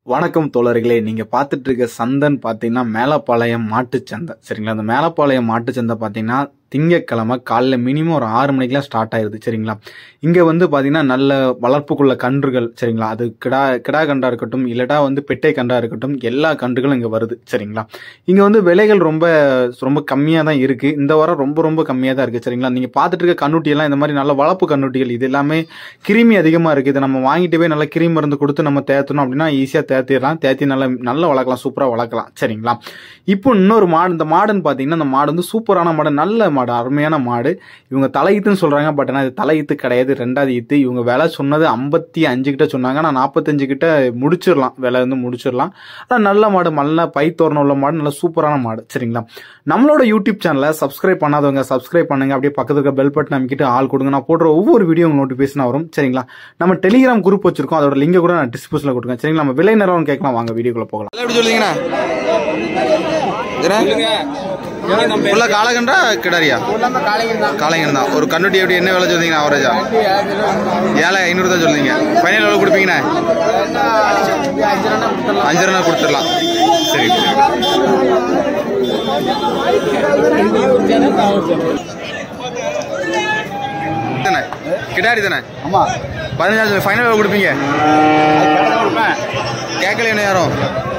வணக்கம் தோழர்களே நீங்க பார்த்துட்டு இருக்க சந்தைன்னு பார்த்தீங்கன்னா மேலப்பாளையம் மாட்டுச் சந்தை சரிங்களா அந்த மேலப்பாளையம் மாட்டுச் சந்தை பார்த்தீங்கன்னா திங்கட்கிழமை காலைல மினிமம் ஒரு ஆறு மணிக்கெல்லாம் ஸ்டார்ட் ஆயிருது சரிங்களா இங்க வந்து பார்த்தீங்கன்னா நல்ல வளர்ப்புக்குள்ள கன்றுகள் சரிங்களா அது கிடா கிடா கன்றா இருக்கட்டும் இல்லட்டா வந்து பெட்டை கன்றா இருக்கட்டும் எல்லா கன்றுகளும் இங்க வருது சரிங்களா இங்க வந்து விலைகள் ரொம்ப ரொம்ப கம்மியாக தான் இருக்கு இந்த வாரம் ரொம்ப ரொம்ப கம்மியாக தான் இருக்கு சரிங்களா நீங்க பார்த்துட்டு இருக்க கண்ணுட்டி எல்லாம் இந்த மாதிரி நல்ல வளர்ப்பு கண்ணுட்டிகள் இது எல்லாமே கிருமி அதிகமாக இருக்குது இதை நம்ம வாங்கிட்டு போய் நல்லா கிருமி மருந்து கொடுத்து நம்ம தேத்தணும் அப்படின்னா ஈஸியாக தேத்திடலாம் தேத்தி நல்லா நல்லா வளர்க்கலாம் சூப்பராக வளர்க்கலாம் சரிங்களா இப்போ இன்னொரு மாடு இந்த மாடுன்னு பார்த்தீங்கன்னா இந்த மாடு வந்து சூப்பரான மாடு நல்ல மாடு அருமையான மாடு இவங்க தலையீத்துன்னு சொல்கிறாங்க பட் ஆனால் இது தலையீத்து கிடையாது ரெண்டாவது ஈத்து இவங்க விலை சொன்னது ஐம்பத்தி அஞ்சு கிட்ட சொன்னாங்க ஆனால் நாற்பத்தஞ்சு கிட்ட முடிச்சிடலாம் விலை வந்து முடிச்சிடலாம் ஆனால் நல்ல மாடு நல்ல பைத்தோரணம் உள்ள மாடு நல்ல சூப்பரான மாடு சரிங்களா நம்மளோட யூடியூப் சேனலை சப்ஸ்கிரைப் பண்ணாதவங்க சப்ஸ்கிரைப் பண்ணுங்க அப்படியே பக்கத்துல இருக்க பெல் பட்டன் அமைக்கிட்டு ஆள் கொடுங்க நான் போடுற ஒவ்வொரு வீடியோ உங்களுக்கு நோட்டிஃபிகேஷன் வரும் சரிங்களா நம்ம டெலிகிராம் குரூப் வச்சிருக்கோம் அதோட லிங்கை கூட நான் டிஸ்கிரிப்ஷனில் கொடுங்க சரிங்களா நம்ம விலை நிறவம் கேட்கலாம் வாங்க வீடியோக்குள்ள போகலாம் எல்லாம் எப்படி சொல்றீங்கண்ணா ஃபுல்லா காலகண்டா கிடாரியா காலைங்கன்னு தான் ஒரு கண்ணுட்டி எப்படி என்ன விலை சொல்றீங்க அவரேஜா ஏழை ஐநூறு தான் சொல்றீங்க ஃபைனல் எவ்வளோ கொடுப்பீங்கண்ணா அஞ்சு ரூபா கொடுத்துடலாம் சரி சரி தானே கிடாரி தானே ஆமா பதினஞ்சாயிரம் ஃபைனல் எவ்வளோ கொடுப்பீங்க கேட்கல என்ன யாரும்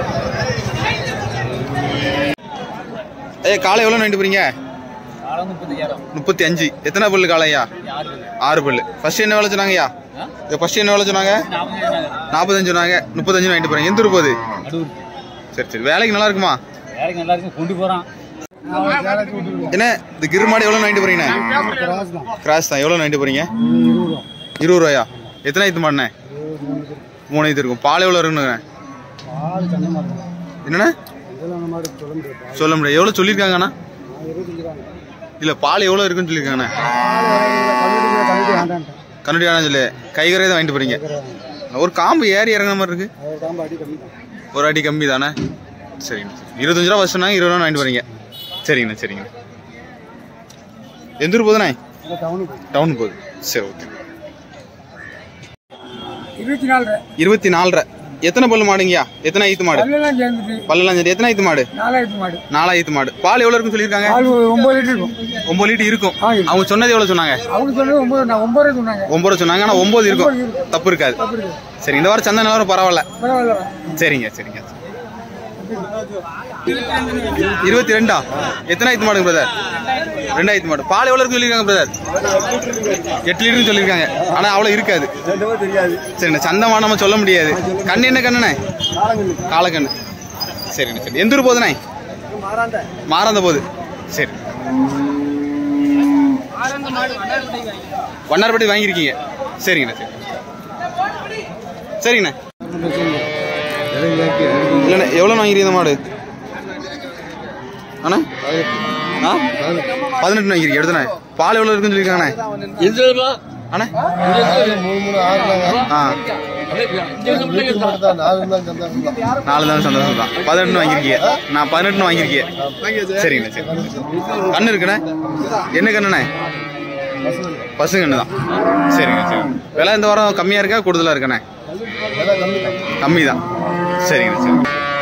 ஏய் காலை எவ்வளோ வாங்கிட்டு போறீங்க முப்பத்தி அஞ்சு எத்தனை பல்லு காலையா ஆறு பல்லு ஃபர்ஸ்ட் என்ன வேலை சொன்னாங்கய்யா ஃபர்ஸ்ட் என்ன வேலை சொன்னாங்க நாற்பத்தஞ்சு சொன்னாங்க முப்பத்தஞ்சு வாங்கிட்டு போறீங்க எந்த ஊர் போகுது சரி சரி வேலைக்கு நல்லா இருக்குமா வேலைக்கு நல்லா இருக்கு கொண்டு போறான் என்ன இந்த கிரு மாடு எவ்வளோ வாங்கிட்டு போறீங்கண்ணே கிராஸ் தான் எவ்வளோ வாங்கிட்டு போறீங்க இருபது ரூபாயா எத்தனை ஐத்து மாடுண்ணே மூணு ஐத்து இருக்கும் பால் எவ்வளோ இருக்குன்னு என்னண்ணே சொல்ல முடியாது எவ்வளோ சொல்லியிருக்காங்கண்ணா இல்லை பால் எவ்வளோ இருக்குன்னு சொல்லியிருக்காங்கண்ணே கண்ணுடி வேணாம் சொல்லு கைகரே தான் வாங்கிட்டு போறீங்க ஒரு காம்பு ஏறி இறங்குற மாதிரி இருக்கு ஒரு அடி கம்மி தானே சரிங்க இருபத்தஞ்சு ரூபா வருஷம்னா இருபது ரூபா வாங்கிட்டு போறீங்க சரிங்கண்ணா சரிங்கண்ணா எந்த ஊர் போகுதுண்ணே டவுன் போகுது சரி ஓகே இருபத்தி நாலு இருபத்தி நாலரை எத்தனை பல்லு மாடுங்கய்யா எத்தனை ஐத்து மாடு பல்லெல்லாம் சேர்ந்துட்டு பல்லெல்லாம் சரி எத்தனை ஐத்து மாடு நாலாயிரத்து மாடு நாலாயிரத்து மாடு பால் எவ்வளோ இருக்குன்னு சொல்லியிருக்காங்க பால் ஒரு ஒன்பது லிட்டர் இருக்கும் ஒன்பது லிட்டர் இருக்கும் ஆ, இருக்கும். அவங்க சொன்னது எவ்வளோ சொன்னாங்க அவங்க சொன்னது ஒன்பது நான் ஒன்பது ரூபாய் சொன்னாங்க ஒன்பது ரூபா சொன்னாங்க ஆனால் ஒன்பது இருக்கும் தப்பு இருக்காது அப்படி இருக்கு. சரி இந்த வாரம் சந்தை நிலவரம் பரவாயில்ல பரவாயில்ல சரிங்க சரிங்க இருபத்தி ரெண்டா எத்தனை ஐத்து மாடுங்க பிரதர் ரெண்டாயிரத்து மாடு பால் எவ்வளோ இருக்கு சொல்லியிருக்காங்க பிரதர் எட்டு லிட்டர்னு சொல்லியிருக்காங்க ஆனால் அவ்வளோ இருக்காது சரிண்ணே சந்தமா நம்ம சொல்ல முடியாது கண்ணு என்ன கண்ணுண்ணே காலக்கண்ணு சரிண்ணே சரி எந்த ஊர் போகுதுண்ணே மாறாந்த போகுது சரி வண்ணார்பட்டி வாங்கியிருக்கீங்க சரிங்கண்ணே சரி சரிங்கண்ணே இல்லைண்ணே எவ்வளோ வாங்கிருக்கீங்க இந்த மாடு அண்ணா ஆ பதினெட்டு வாங்கிருக்கீங்க எடுத்துண்ணே பால் எவ்வளோ இருக்குன்னு சொல்லியிருக்காங்கண்ணே அண்ணே ஆ நாலு தான் சந்தோஷம் தான் பதினெட்டு வாங்கியிருக்கீங்க நான் பதினெட்டு வாங்கியிருக்கீங்க சரிங்கண்ணே சரி கண்ணு இருக்குண்ணே என்ன கண்ணுண்ணே பசு கண்ணு தான் சரிங்க சரி விலை இந்த வாரம் கம்மியாக இருக்கா கூடுதலாக இருக்கண்ணே கம்மி தான் சரிங்க சரி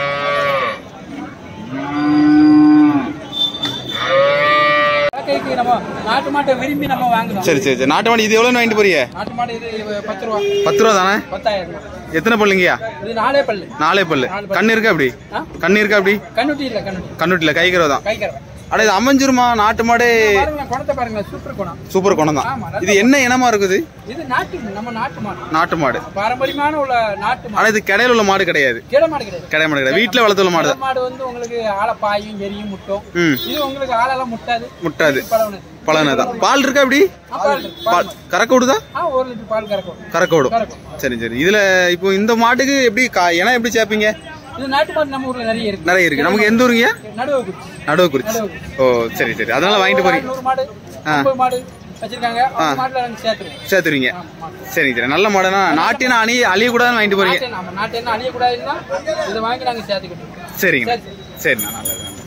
கைக்கு நம்ம நாட்டு மாட்டை விரும்பி நம்ம வாங்குறோம் சரி சரி சரி நாட்டு மாடு இது எவ்வளோ வாங்கிட்டு போறீங்க நாட்டு மாடு இது பத்து ரூபா பத்து ரூபா தானே பத்தாயிரம் ரூபா. எத்தனை பல்லுங்கய்யா இது நாலே பல்லு நாலே பல்லு கண்ணு இருக்கா அப்படி ஆ? கண்ணு இருக்கா அப்படி கண்ணுட்டி இல்ல கண்ணுட்டி கண்ணுட்டில கைக்கிறோ தான் கை கறவை அட இது அமைஞ்சிருமா நாட்டு மாடு பாருங்க குணத்தை பாருங்க சூப்பர் குணம் சூப்பர் குணம் தான் ஆமா, நல்லா இது என்ன இனமா இருக்குது இது நாட்டு நம்ம நாட்டு மாடு நாட்டு மாடு பாரம்பரியமான உள்ள நாட்டு ஆனா மாடு இது கடையில் உள்ள மாடு கிடையாது கீழ மாடு கிடையாது கடை மாடு கிடையாது வீட்டில் வளர்த்துள்ள மாடு இந்த தான் மாடு வந்து உங்களுக்கு ஆளை பாயும் எரியும் முட்டும் ம் இது உங்களுக்கு ஆளெல்லாம் முட்டாது முட்டாது பழவனது பழனு தான் பால் இருக்கா அப்படி பால் பால் கறக்க விடுதா ஆ ஒரு லிட்டர் பால் கறக்கும் கறக்க விடும் கறக்கும் சரி சரி இதுல இப்போ இந்த மாட்டுக்கு எப்படி கா- இனம் எப்படி சேர்ப்பீங்க இது நாட்டு மாடு நம்ம ஊர்ல நிறைய இருக்கு நிறைய இருக்கு நமக்கு எந்த ஊருங்க நடுவு குறிச்சி நடுவு குறிச்சி ஓ சரி சரி அதனால வாங்கிட்டு போறீங்க நூறு மாடு ஐம்பது மாடு வச்சிருக்காங்க அந்த மாட்டுல நாங்க சேர்த்துருவோம் சேர்த்துருவீங்க ஆமா. சரிங்க சரி நல்ல மாடுனா நாட்டினா அணி அழியக்கூடாதுன்னு வாங்கிட்டு போறீங்க நாட்டு நம்ம நாட்டு என்ன அழியக்கூடாதுன்னா இதை வாங்கி நாங்க சேர்த்துக்கிட்டோம் சரிங்க சரி. சரிண்ணா நல்லது நல்லது.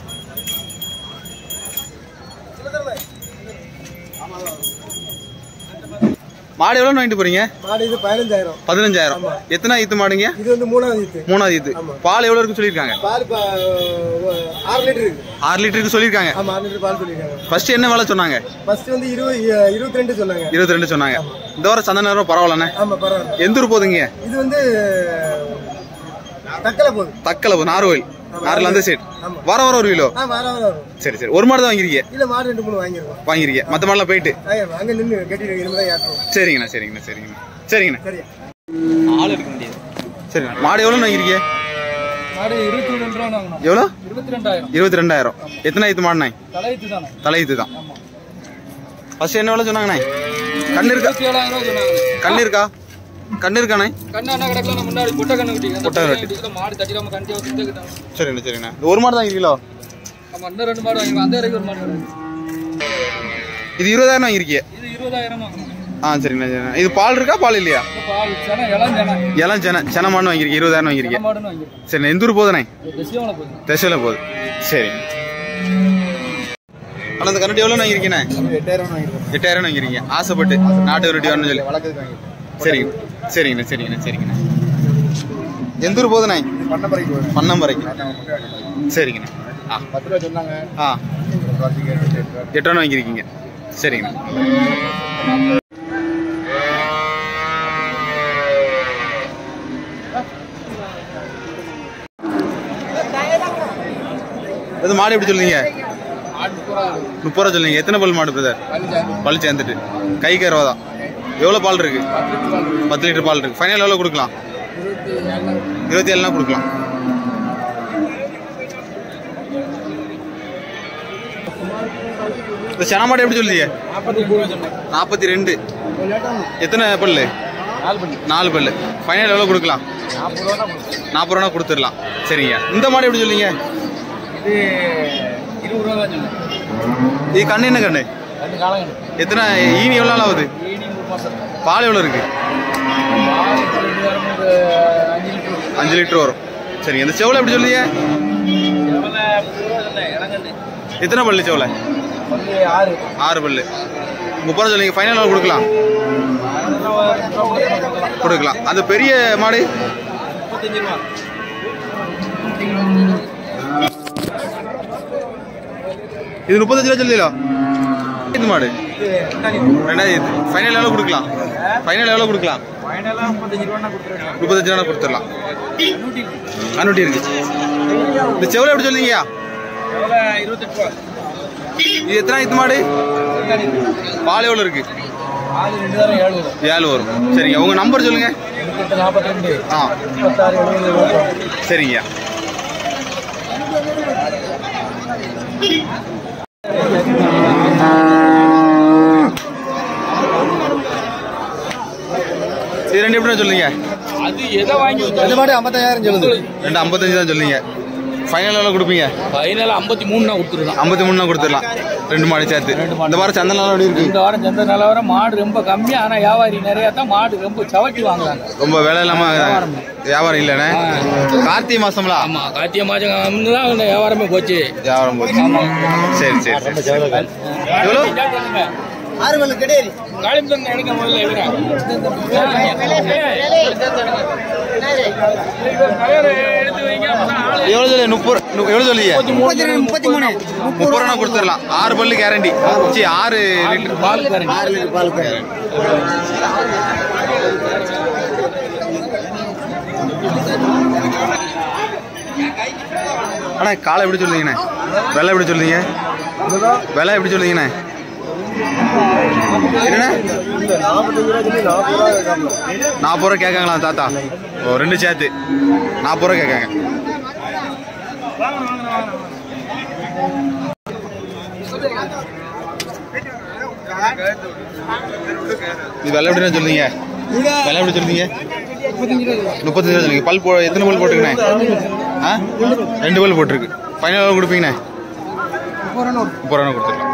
மாடு எவ்வளோ வாங்கிட்டு போறீங்க மாடு இது பதினஞ்சாயிரம் பதினஞ்சாயிரம் எத்தனை ஈத்து மாடுங்க இது வந்து மூணாவது ஈத்து மூணாவது ஈத்து பால் எவ்வளோ இருக்கு சொல்லியிருக்காங்க பால் இப்போ ஆறு லிட்டர் இருக்கு ஆறு லிட்டருக்கு சொல்லியிருக்காங்க ஆமா ஆறு லிட்டர் பால் சொல்லியிருக்காங்க ஃபர்ஸ்ட் என்ன வேலை சொன்னாங்க ஃபர்ஸ்ட் வந்து இருபது இருபத்தி ரெண்டு சொன்னாங்க இருபத்தி ரெண்டு சொன்னாங்க இந்த வாரம் சந்தை நேரம் பரவாயில்லண்ணே ஆமா பரவாயில்ல எந்த ஊர் போகுதுங்க இது வந்து தக்கலை போகுது தக்கலை நார்கோயில் நார்கோயில் அந்த சைடு ஆமா. வர வர ஒரு கிலோ ஆ வர வர வரும் சரி சரி ஒரு மாடு தான் வாங்கிருக்கீங்க இல்ல மாடு ரெண்டு மூணு வாங்கிருக்கோம் வாங்கிருக்கீங்க மற்ற மாடெல்லாம் போயிட்டு ஆ, அங்க நின்று கட்டிட்டு இனிமே தான் ஏற்றுவோம் சரிங்கண்ணா சரிங்கண்ணா சரிங்கண்ணா சரிங்கண்ணா சரியா ஆள் எடுக்க முடியாது சரிண்ணா மாடு எவ்வளோ வாங்கிருக்கீங்க மாடு இருபத்தி ரெண்டு ரூபா வாங்கணும் எவ்வளோ இருபத்தி ரெண்டாயிரம் இருபத்தி ரெண்டாயிரம் எத்தனை ஐத்து மாடுண்ணே தலையத்து தானே தலையீத்து தான் ஃபர்ஸ்ட் என்ன வேலை சொன்னாங்கண்ணே கண்ணு இருக்கா இருபத்தி ஏழாயிரம் ரூபா சொன்னாங்க கண்ணு இருக்கா கண்ணு இருக்காண்ணே கண்ணு அண்ணா கிடக்கல முன்னாடி பொட்டை கண்ணு குட்டி அந்த பொட்டை பொட்டை கட்டி. கட்டில மாடு தட்டிடாம கண்டி வச்சுட்டு சரிண்ணா சரிண்ணா இந்த ஒரு மாடு தான் வாங்கிருக்கீங்களோ ஆமா இன்னும் ரெண்டு மாடு வாங்கிக்கலாம் அந்த வரைக்கும் ஒரு மாடு கிடக்கு. இது இருபதாயிரம் வாங்கிருக்கீங்க இது இருபதாயிரம் வாங்கணும் ஆ சரிண்ணா சரிண்ணா இது பால் இருக்கா பால் இல்லையா இந்த பால் சென இளம் சென எல்லாம் சென சென மாடு வாங்கிருக்கீங்க இருபதாயிரம் வாங்கிருக்கீங்க சென மாடுன்னு வாங்கிருக்கோம் சரிண்ணா எந்த ஊர் போதுண்ணே திசையோட போகுது தெசையில் போகுது சரி ஆனால் அந்த கரண்ட் எவ்வளோ வாங்கிருக்கீண்ணே எட்டாயிரம் வாங்கிருக்கோம் எட்டாயிரம் வாங்கிருக்கீங்க ஆசைப்பட்டு நாட்டு விரட்டி வரணும்னு சொல்லி வழக்கத்துக்கு வாங்கிருக்கோம் சரிங்க சரிங்கண்ணா சரிங்கண்ணா சரிங்கண்ணா எந்த ஊர் போதுண்ணே பண்ணப்பறைக்கு போகுது பன்னம்பரைக்கு சரிங்கண்ணா ஆ பத்து ரூபா சொன்னாங்க ஆ குறைச்சி கேட்டு எட்டு ரூபா. எட்டு ரூபா வாங்கியிருக்கீங்க சரிங்கண்ணா இது மாடு எப்படி சொல்லுங்க முப்பது ரூபா சொல்லுங்க எத்தனை பல் மாடு பிரதர் பல் சேர்ந்துட்டு கை கறவை தான் எவ்வளோ பால் இருக்கு பத்து லிட்டர் பால் இருக்கு ஃபைனல் எவ்வளோ கொடுக்கலாம் இருபத்தி ஏழுனா கொடுக்கலாம் இந்த சன மாடு எப்படி சொல்லுங்க நாற்பத்தி ரெண்டு எத்தனை பல்லு நாலு பல்லு ஃபைனல் எவ்வளோ கொடுக்கலாம் நாற்பது ரூபா கொடுத்துடலாம் சரிங்க இந்த மாடு எப்படி சொல்லுங்க இது இருபது ரூபா தான் சொன்னேன் இது கண்ணு என்ன கண்ணு ரெண்டு காலம் எத்தனை ஈனி எவ்வளோ நாள் ஆகுது ஈனி மூணு மாசம் பால் எவ்வளோ இருக்கு பால் இப்போ ரெண்டு வாரம் ஒரு அஞ்சு லிட்டர் அஞ்சு லிட்டர் வரும் சரிங்க இந்த செவலை எப்படி சொல்லுங்க எவ்வளோ முப்பது ரூபா சொன்னேன் இறங்குது எத்தனை பல்லு செவலை வந்து ஆறு ஆறு பல்லு முப்பது ரூபா சொல்லுங்க ஃபைனல் எவ்வளோ கொடுக்கலாம் அதெல்லாம் ஒரு ரெண்டு ரூபா மூணு ரூபா கொடுக்கலாம். கொடுக்கலாம் அந்த பெரிய மாடு முப்பத்தஞ்சு ரூபா இது முப்பத்தஞ்சு ரூபா சொல்லுதோ இது மாடு இது ரெண்டாயிரத்தி ரெண்டாயிரத்தி ஃபைனல் எவ்வளோ கொடுக்கலாம் ஃபைனல் எவ்வளோ கொடுக்கலாம் ஃபைனலாக முப்பத்தஞ்சு ரூபா கொடுத்துருக்கேன் முப்பத்தஞ்சு ரூபா கொடுத்துடலாம் நூற்றி அன்னூட்டி இருக்கு இந்த செவலை எப்படி சொல்லுங்கய்யா எவ்வளோ இருபத்தெட்டு ரூபா இது எத்தனை இது மாடு பால் எவ்வளோ இருக்கு ஆறு ரெண்டு தாரம் ஏழு வரும் ஏழு வரும் சரிங்க உங்கள் நம்பர் சொல்லுங்க இருபத்தெட்டு நாற்பத்தி ரெண்டு ஆ முப்பத்தாறு எழுபது இருபத்தி சரிங்க இது ரெண்டு எப்படி சொல்லுங்க அது எதை வாங்கி இந்த மாடு ஐம்பத்தாயிரம் சொல்லுது ரெண்டு ஐம்பத்தஞ்சு தான் சொல்லுங்க ஃபைனல் எவ்வளோ கொடுப்பீங்க ஃபைனலாக ஐம்பத்தி மூணு தான் கொடுத்துருக்கலாம் ஐம்பத்தி மூணு கொடுத்துடலாம் ரெண்டு மாடு சேர்த்து இந்த வாரம் சந்தை நாள் எப்படி இருக்கு இந்த வாரம் சந்தை நிலவரம் மாடு ரொம்ப கம்மி ஆனால் வியாபாரி நிறையா தான் மாடு ரொம்ப சவட்டி வாங்குறாங்க ரொம்ப வேலை இல்லாம வியாபாரம் இல்லைண்ணே கார்த்திகை மாசம்ல ஆமா கார்த்திகை மாதம் தான் இந்த வியாபாரமே போச்சு வியாபாரம் போச்சு சரி சரி சரி எவ்வளோ ஆறு மணி கிடையாது காளிம்பரம் எடுக்க முதல்ல இவரா எடுத்து வைங்க அப்பதான் ஆளு எவ்வளோ சொல்லி முப்பது நு- எவ்வளோ சொல்லிய முப்பத்தி மூணு முப்பது ரூபா கொடுத்துடலாம் ஆறு பல்லு கேரண்டி சி ஆறு லிட்டர் பால் கரண்டி ஆறு லிட்டர் பால் அண்ணா காலை எப்படி சொல்லுங்கண்ணே விலை எப்படி சொல்லுங்க விலை எப்படி சொல்லுங்கண்ணே என்னண்ணே நாற்பத்தஞ்சு ரூபா சொல்லி நாற்பது ரூபா கேட்காம நாற்பது ரூபா கேட்காங்களா தாத்தா ஓ ரெண்டு சேர்த்து நாற்பது ரூபா கேட்காங்க இது விலை எப்படிண்ணே சொல்லுங்க விலை எப்படி சொல்லுங்க முப்பத்தஞ்சு ரூபா சொல்லுங்க பல் போ எத்தனை பல் போட்டுருக்கண்ணே ஆ ரெண்டு பல் போட்டிருக்கு ஃபைனல் எவ்வளோ கொடுப்பீங்கண்ணே முப்பது ரூபா கொடுத்துருக்கலாம்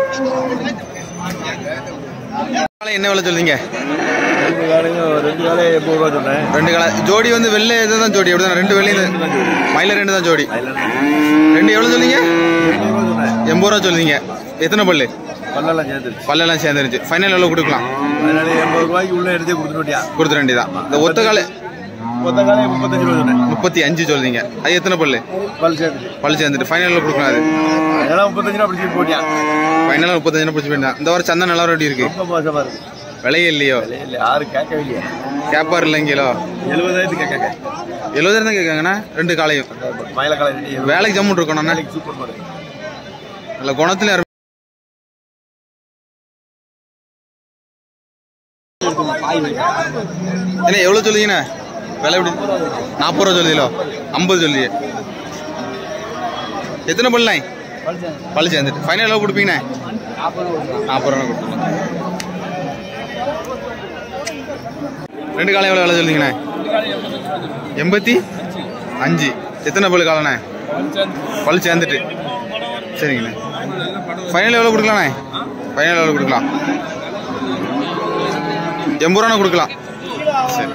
காலை என்ன விலை சொல்லுங்க ரெண்டு காலையும் ரெண்டு காலையும் எண்பது ரூபா சொன்னேன் ரெண்டு காலை ஜோடி வந்து வெள்ளை இதுதான் ஜோடி அப்படிதான் ரெண்டு வெள்ளையும் மயில ரெண்டு தான் ஜோடி ரெண்டு எவ்வளோ சொல்லுங்க எண்பது ரூபா சொல்லுங்க எத்தனை பல்லு பல்லெல்லாம் சேர்ந்துருச்சு பல்லெல்லாம் சேர்ந்துருச்சு ஃபைனல் எவ்வளோ கொடுக்கலாம் அதனால எண்பது ரூபாய்க்கு உள்ள எடுத்தே கொடுத்துட்டியா கொடுத்துட வேண்டியதான் இந்த ஒத்த காலை மொத்த காலையை முப்பத்தஞ்சு ரூபா சொன்னேன் முப்பத்தி அஞ்சு சொல்றீங்க அது எத்தனை பல்லு பல் சேர்ந்துட்டு பல்லு சேர்ந்துட்டு ஃபைனலில் கொடுக்கலாம் அது அதெல்லாம் முப்பத்தஞ்சு ரூபா பிடிச்சிட்டு போட்டியா ஃபைனலாக முப்பத்தஞ்சு பிடிச்சி போயிட்டா இந்த வாரம் சந்தை நிலவரம் எப்படி இருக்கு ரொம்ப மோசமா இருக்கு விலையே இல்லையோ இல்லை இல்லை யாரும் கேட்கவே இல்லையா கேப்பார் இல்லைங்களோ எழுபதாயிரத்துக்கு கேட்க எழுபதாயிரம் தான் கேட்காங்கண்ணா ரெண்டு காலையும் மயில காலை ரெண்டு வேலைக்கு ஜம்முன் இருக்கணும்ண்ணா வேலைக்கு சூப்பர் மாடு நல்ல குணத்துல அருமை. என்ன எவ்வளோ சொல்லுங்கண்ணே விலை எப்படி நாற்பது ரூபா சொல்லுதீங்களோ ஐம்பது சொல்லுங்க எத்தனை பல்லுண்ணே பல்லு சேர்ந்துட்டு ஃபைனல் எவ்வளோ கொடுப்பீங்கண்ணே நாற்பது ரூபா கொடுத்துருங்க ரெண்டு காலம் எவ்வளோ விலை சொல்லுங்கண்ணே எண்பத்தி அஞ்சு எத்தனை பல்லு காலண்ணே பல்லு சேர்ந்துட்டு சரிங்கண்ணே ஃபைனல் எவ்வளோ கொடுக்கலாண்ணே ஃபைனல் எவ்வளோ கொடுக்கலாம் எண்பது ரூபா கொடுக்கலாம் சரி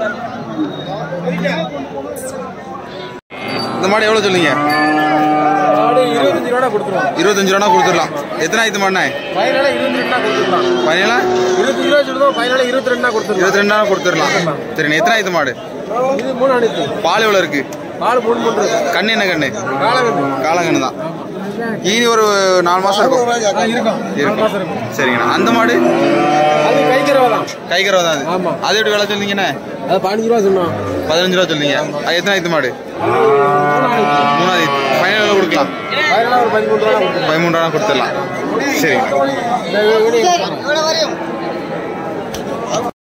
இந்த மாடு எவ்வளோ சொல்லுங்க இருபத்தஞ்சு ரூபா கொடுத்துருவோம் இருபத்தஞ்சு ரூபா கொடுத்துடலாம் எத்தனை ஆயிரத்து மாடுண்ணே ஃபைனலாக இருபத்தி ரெண்டா கொடுத்துருலாம் ஃபைனலாக இருபத்தஞ்சு ரூபா சொல்லுவோம் ஃபைனலாக இருபத்தி ரெண்டா கொடுத்துருலாம் இருபத்தி ரெண்டு கொடுத்துடலாம் சரிண்ணே எத்தனை ஆயிரத்து மாடு இது மூணு அனைத்து பால் எவ்வளோ இருக்கு பால் மூணு மூணு கண்ணு என்ன கண்ணு காலகண்டு காலங்கன்னு தான் இனி ஒரு நாலு மாசம் இருக்கும் இருக்கும் இருக்கும் சரிங்கண்ணா அந்த மாடு அது கைக்கிறவா தான் கைகரவா தான் அது ஆமா. அது எப்படி விலை சொல்றீங்கண்ணே அது பதினஞ்சு ரூபா சொன்னோம் பதினஞ்சு ரூபா சொல்றீங்க அது எத்தனை ஆயிரத்து மாடு மூணாவது ஃபைனல் எவ்வளோ கொடுக்கலாம் ஃபைனலாக ஒரு பதிமூணு ரூபா கொடுத்துருலாம் பதிமூணு ரூபா கொடுத்துடலாம் சரிங்க இந்த வீடியோ